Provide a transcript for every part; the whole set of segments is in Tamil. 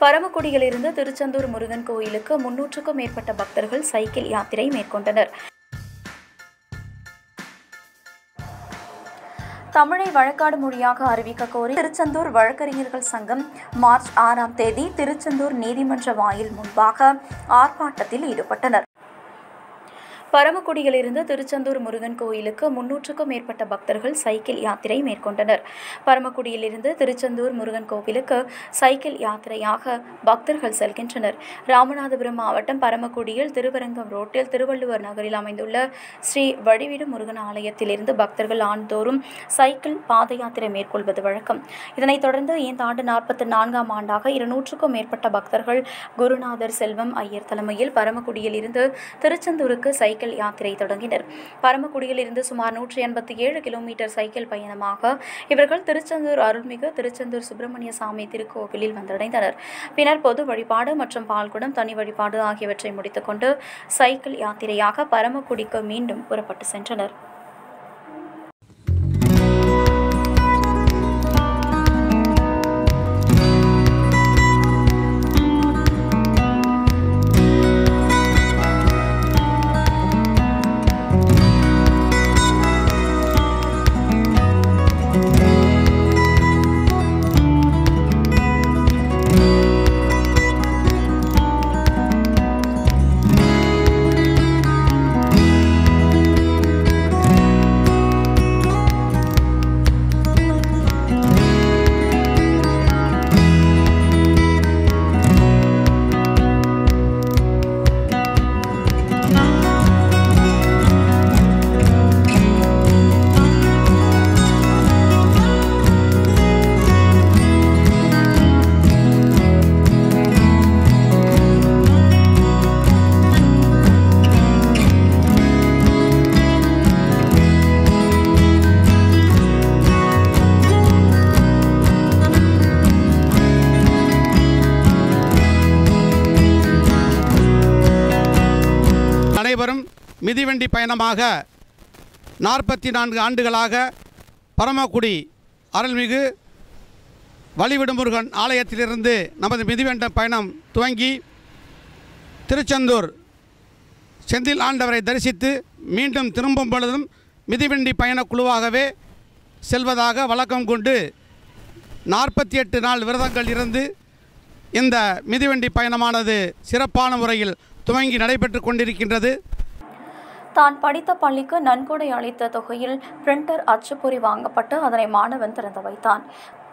பரமக்குடியிலிருந்து திருச்செந்தூர் முருகன் கோயிலுக்கு முன்னூற்றுக்கும் மேற்பட்ட பக்தர்கள் சைக்கிள் யாத்திரை மேற்கொண்டனர் தமிழை வழக்காடு மொழியாக அறிவிக்க கோரி திருச்செந்தூர் வழக்கறிஞர்கள் சங்கம் மார்ச் ஆறாம் தேதி திருச்செந்தூர் நீதிமன்ற வாயில் முன்பாக ஆர்ப்பாட்டத்தில் ஈடுபட்டனர் பரமக்குடியிலிருந்து திருச்செந்தூர் முருகன் கோயிலுக்கு முன்னூற்றுக்கும் மேற்பட்ட பக்தர்கள் சைக்கிள் யாத்திரை மேற்கொண்டனர் பரமக்குடியிலிருந்து திருச்செந்தூர் முருகன் கோவிலுக்கு சைக்கிள் யாத்திரையாக பக்தர்கள் செல்கின்றனர் ராமநாதபுரம் மாவட்டம் பரமக்குடியில் திருவரங்கம் ரோட்டில் திருவள்ளுவர் நகரில் அமைந்துள்ள ஸ்ரீ வடிவீடு முருகன் ஆலயத்திலிருந்து பக்தர்கள் ஆண்டுதோறும் சைக்கிள் பாத யாத்திரை மேற்கொள்வது வழக்கம் இதனைத் தொடர்ந்து இந்த ஆண்டு நாற்பத்தி நான்காம் ஆண்டாக இருநூற்றுக்கும் மேற்பட்ட பக்தர்கள் குருநாதர் செல்வம் ஐயர் தலைமையில் பரமக்குடியில் இருந்து திருச்செந்தூருக்கு சைக்கிள் யாத்திரை தொடங்கினர் பரமக்குடியில் இருந்து சுமார் நூற்றி எண்பத்தி ஏழு கிலோமீட்டர் சைக்கிள் பயணமாக இவர்கள் திருச்செந்தூர் அருள்மிகு திருச்செந்தூர் சுப்பிரமணிய சாமி திருக்கோவிலில் வந்தடைந்தனர் பின்னர் பொது வழிபாடு மற்றும் பால்குடம் தனி வழிபாடு ஆகியவற்றை முடித்துக்கொண்டு சைக்கிள் யாத்திரையாக பரமக்குடிக்கு மீண்டும் புறப்பட்டு சென்றனர் நடைபெறும் மிதிவண்டி பயணமாக நாற்பத்தி நான்கு ஆண்டுகளாக பரமக்குடி அருள்மிகு வழிவிடுமுருகன் ஆலயத்திலிருந்து நமது மிதிவண்டி பயணம் துவங்கி திருச்செந்தூர் செந்தில் ஆண்டவரை தரிசித்து மீண்டும் திரும்பும் பொழுதும் மிதிவண்டி பயணக் குழுவாகவே செல்வதாக வழக்கம் கொண்டு நாற்பத்தி எட்டு நாள் விரதங்கள் இருந்து இந்த மிதிவண்டி பயணமானது சிறப்பான முறையில் துவங்கி நடைபெற்று கொண்டிருக்கின்றது தான் படித்த பள்ளிக்கு நன்கொடை அளித்த தொகையில் பிரிண்டர் அச்சுப்பொறி வாங்கப்பட்டு அதனை மாணவன் திறந்து வைத்தான்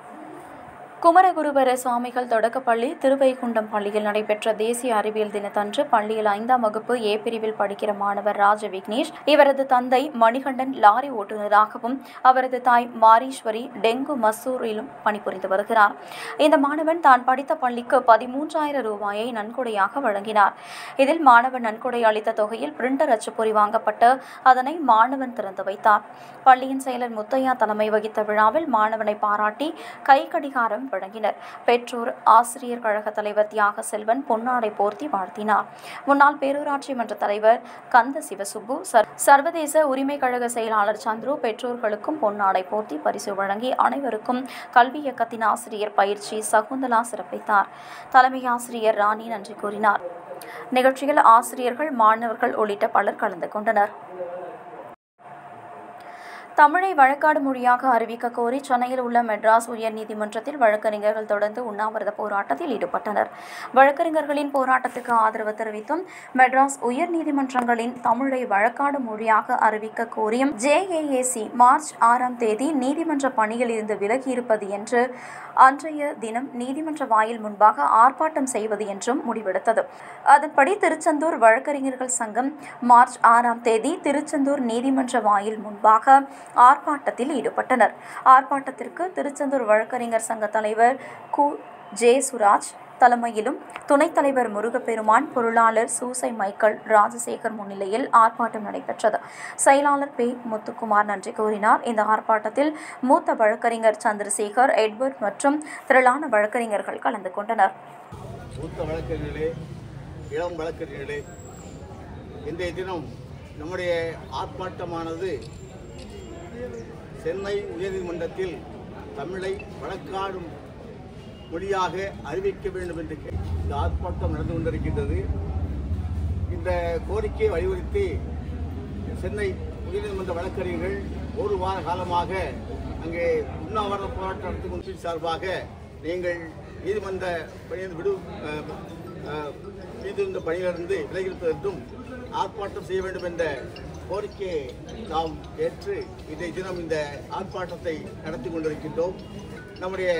குமரகுருபர சுவாமிகள் தொடக்கப்பள்ளி திருவைகுண்டம் பள்ளியில் நடைபெற்ற தேசிய அறிவியல் தினத்தன்று பள்ளியில் ஐந்தாம் வகுப்பு ஏ பிரிவில் படிக்கிற மாணவர் ராஜ விக்னேஷ் இவரது தந்தை மணிகண்டன் லாரி ஓட்டுநராகவும் அவரது தாய் மாரீஸ்வரி டெங்கு மசூரிலும் பணிபுரிந்து வருகிறார் இந்த மாணவன் தான் படித்த பள்ளிக்கு பதிமூன்றாயிரம் ரூபாயை நன்கொடையாக வழங்கினார் இதில் மாணவன் நன்கொடை அளித்த தொகையில் பிரிண்டர் அச்சுப்பொறி வாங்கப்பட்டு அதனை மாணவன் திறந்து வைத்தார் பள்ளியின் செயலர் முத்தையா தலைமை வகித்த விழாவில் மாணவனை பாராட்டி கை கடிகாரம் வழங்கினர் பெற்றோர் ஆசிரியர் கழக தலைவர் தியாக செல்வன் பொன்னாடை போர்த்தி வாழ்த்தினார் முன்னாள் பேரூராட்சி மன்ற தலைவர் கந்த சிவசுப்பு சர்- சர்வதேச உரிமை கழக செயலாளர் சந்துரு பெற்றோர்களுக்கும் பொன்னாடை போர்த்தி பரிசு வழங்கி அனைவருக்கும் கல்வி இயக்கத்தின் ஆசிரியர் பயிற்சி சகுந்தலா சிறப்பித்தார் தலைமை ஆசிரியர் ராணி நன்றி கூறினார் நிகழ்ச்சியில் ஆசிரியர்கள் மாணவர்கள் உள்ளிட்ட பலர் கலந்து கொண்டனர் தமிழை வழக்காடு மொழியாக அறிவிக்க கோரி சென்னையில் உள்ள மெட்ராஸ் உயர்நீதிமன்றத்தில் வழக்கறிஞர்கள் தொடர்ந்து உண்ணாவிரத போராட்டத்தில் ஈடுபட்டனர் வழக்கறிஞர்களின் போராட்டத்துக்கு ஆதரவு தெரிவித்தும் மெட்ராஸ் உயர்நீதிமன்றங்களின் தமிழை வழக்காடு மொழியாக அறிவிக்க கோரியும் ஜேஏஏசி மார்ச் ஆறாம் தேதி நீதிமன்ற பணியில் இருந்து விலகியிருப்பது என்று அன்றைய தினம் நீதிமன்ற வாயில் முன்பாக ஆர்ப்பாட்டம் செய்வது என்றும் முடிவெடுத்தது அதன்படி திருச்செந்தூர் வழக்கறிஞர்கள் சங்கம் மார்ச் ஆறாம் தேதி திருச்செந்தூர் நீதிமன்ற வாயில் முன்பாக ஆர்ப்பாட்டத்தில் ஈடுபட்டனர் ஆர்ப்பாட்டத்திற்கு திருச்செந்தூர் வழக்கறிஞர் சங்க தலைவர் கு ஜே சுராஜ் தலைமையிலும் துணைத் தலைவர் முருகப்பெருமான் பொருளாளர் சூசை மைக்கேல் ராஜசேகர் முன்னிலையில் ஆர்ப்பாட்டம் நடைபெற்றது செயலாளர் பே முத்துக்குமார் நன்றி கூறினார் இந்த ஆர்ப்பாட்டத்தில் மூத்த வழக்கறிஞர் சந்திரசேகர் எட்வர்ட் மற்றும் திரளான வழக்கறிஞர்கள் கலந்து கொண்டனர் மூத்த வழக்கறிஞர்களே இளம் வழக்கறிஞர்களே இன்றைய தினம் நம்முடைய ஆர்ப்பாட்டமானது சென்னை உயர்நீதிமன்றத்தில் தமிழை வழக்காடும் மொழியாக அறிவிக்க வேண்டும் என்று கே- இந்த ஆர்ப்பாட்டம் நடந்து கொண்டிருக்கின்றது இந்த கோரிக்கையை வலியுறுத்தி சென்னை உயர்நீதிமன்ற வழக்கறிஞர்கள் ஒரு வார காலமாக அங்கே உண்ணாவிரத போராட்டம் நடத்தி கொண்டு சார்பாக நீங்கள் நீதிமன்ற பணியிலிருந்து விடு அஹ், அஹ், நீதிமன்ற பணியிலிருந்து விலகியிருப்பதற்கும் ஆர்ப்பாட்டம் செய்ய வேண்டும் என்ற கோரிக்கையை நாம் ஏற்று இன்றைய தினம் இந்த ஆர்ப்பாட்டத்தை நடத்தி கொண்டிருக்கின்றோம் நம்முடைய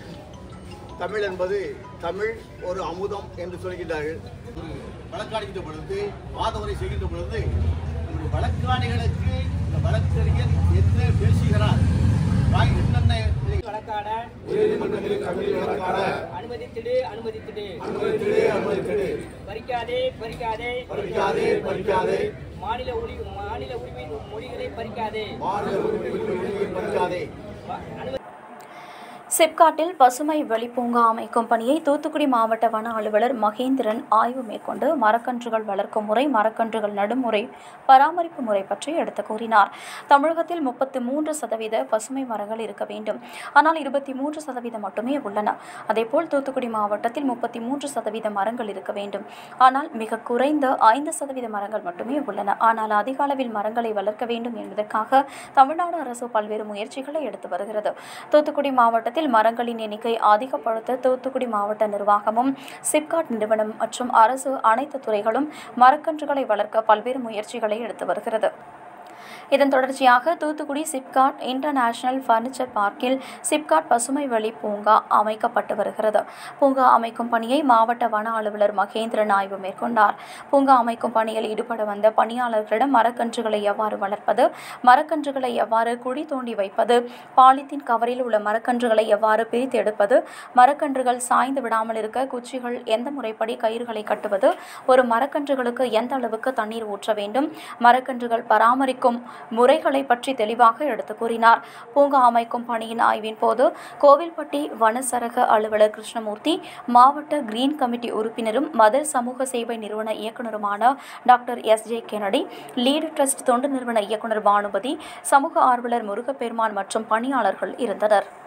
தமிழ் என்பது தமிழ் ஒரு அமுதம் என்று சொல்கின்றார்கள் வழக்காடுகின்ற பொழுது வாதமுறை செய்கின்ற பொழுது நம்முடைய வழக்காடிகளுக்கு இந்த வழக்கறிஞர் என்ன பேசுகிறார் வாய் என்னென்ன வழக்காட உயர்நீதிமன்றங்களில் தமிழில் வழக்காட அனுமதித்திடு அனுமதித்திடு அனுமதித்திடு அனுமதித்திடு பறிக்காதே பறிக்காதே பறிக்காதே பறிக்காதே மாநில உரி மாநில உரிமையின் மொழிகளை பறிக்காதே மாநில உரிமை உரிமையை பறிக்காதே வ- அனுமதி சிப்காட்டில் பசுமை வெளிப்பூங்கா அமைக்கும் பணியை தூத்துக்குடி மாவட்ட வன அலுவலர் மகேந்திரன் ஆய்வு மேற்கொண்டு மரக்கன்றுகள் வளர்க்கும் முறை மரக்கன்றுகள் நடுமுறை பராமரிப்பு முறை பற்றி எடுத்து கூறினார் தமிழகத்தில் முப்பத்து மூன்று சதவீத பசுமை மரங்கள் இருக்க வேண்டும் ஆனால் இருபத்தி மூன்று சதவீதம் மட்டுமே உள்ளன அதேபோல் தூத்துக்குடி மாவட்டத்தில் முப்பத்தி மூன்று சதவீத மரங்கள் இருக்க வேண்டும் ஆனால் மிக குறைந்த ஐந்து சதவீத மரங்கள் மட்டுமே உள்ளன ஆனால் அதிக அளவில் மரங்களை வளர்க்க வேண்டும் என்பதற்காக தமிழ்நாடு அரசு பல்வேறு முயற்சிகளை எடுத்து வருகிறது தூத்துக்குடி மாவட்டத்தில் மரங்களின் எண்ணிக்கை அதிகப்படுத்த தூத்துக்குடி மாவட்ட நிர்வாகமும் சிப்காட் நிறுவனம் மற்றும் அரசு அனைத்து துறைகளும் மரக்கன்றுகளை வளர்க்க பல்வேறு முயற்சிகளை எடுத்து வருகிறது இதன் தொடர்ச்சியாக தூத்துக்குடி சிப்காட் இன்டர்நேஷனல் ஃபர்னிச்சர் பார்க்கில் சிப்காட் பசுமை வழி பூங்கா அமைக்கப்பட்டு வருகிறது பூங்கா அமைக்கும் பணியை மாவட்ட வன அலுவலர் மகேந்திரன் ஆய்வு மேற்கொண்டார் பூங்கா அமைக்கும் பணியில் ஈடுபட வந்த பணியாளர்களிடம் மரக்கன்றுகளை எவ்வாறு வளர்ப்பது மரக்கன்றுகளை எவ்வாறு குழி தோண்டி வைப்பது பாலித்தீன் கவரில் உள்ள மரக்கன்றுகளை எவ்வாறு பிரித்து எடுப்பது மரக்கன்றுகள் சாய்ந்து விடாமல் இருக்க குச்சிகள் எந்த முறைப்படி கயிறுகளை கட்டுவது ஒரு மரக்கன்றுகளுக்கு எந்த அளவுக்கு தண்ணீர் ஊற்ற வேண்டும் மரக்கன்றுகள் பராமரிக்கும் முறைகளை பற்றி தெளிவாக எடுத்து கூறினார் பூங்கா அமைக்கும் பணியின் ஆய்வின் போது கோவில்பட்டி வனசரக அலுவலர் கிருஷ்ணமூர்த்தி மாவட்ட கிரீன் கமிட்டி உறுப்பினரும் மதர் சமூக சேவை நிறுவன இயக்குநருமான doctor S J Kennedy lead trust தொண்டு நிறுவன இயக்குநர் பானுபதி சமூக ஆர்வலர் முருகப்பெருமான் மற்றும் பணியாளர்கள் இருந்தனர்